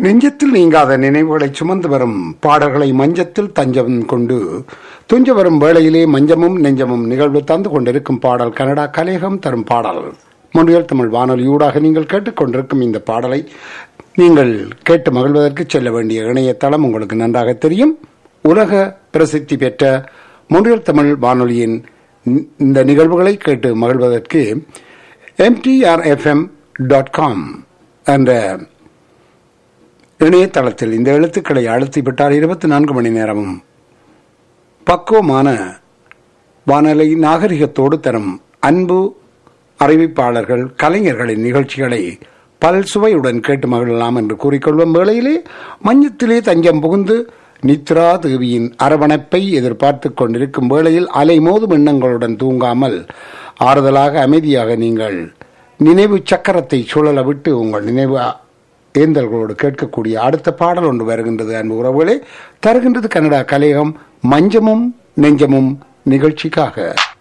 நெஞ்சத்தில் நீங்காத நினைவுகளை சுமந்து வரும் பாடல்களை மஞ்சத்தில் தஞ்சம் கொண்டு துஞ்ச வரும் வேளையிலே மஞ்சமும் நெஞ்சமும் நிகழ்வு தந்து கொண்டிருக்கும் பாடல் கனடா கலையகம் தரும் பாடல் மொழியல் தமிழ் வானொலியூடாக நீங்கள் கேட்டுக்கொண்டிருக்கும் இந்த பாடலை நீங்கள் கேட்டு மகிழ்வதற்கு செல்ல வேண்டிய இணையதளம் உங்களுக்கு நன்றாக தெரியும் உலக பிரசித்தி பெற்ற மொழியல் தமிழ் வானொலியின் இந்த நிகழ்வுகளை கேட்டு மகிழ்வதற்கு எம்டிஆர்எஃப்எம் டாட் காம் என்ற இணையதளத்தில் இந்த எழுத்துக்களை அழுத்திவிட்டால் இருபத்தி நான்கு மணி நேரமும் பக்குவமான வானொலி நாகரிகத்தோடு தரும் அன்பு அறிவிப்பாளர்கள் கலைஞர்களின் நிகழ்ச்சிகளை பல் சுவையுடன் கேட்டு மகிழலாம் என்று கூறிக்கொள்ளும் வேளையிலே மஞ்சத்திலே தஞ்சம் புகுந்து நித்ரா தேவியின் அரவணைப்பை எதிர்பார்த்து கொண்டிருக்கும் வேளையில் அலை மோதும் எண்ணங்களுடன் தூங்காமல் ஆறுதலாக அமைதியாக நீங்கள் நினைவு சக்கரத்தை சுழல விட்டு உங்கள் நினைவு ஏந்தல்களோடு கேட்கக்கூடிய அடுத்த பாடல் ஒன்று வருகின்றது அன்பு உறவுகளே தருகின்றது கனடா கலையகம் மஞ்சமும் நெஞ்சமும் நிகழ்ச்சிக்காக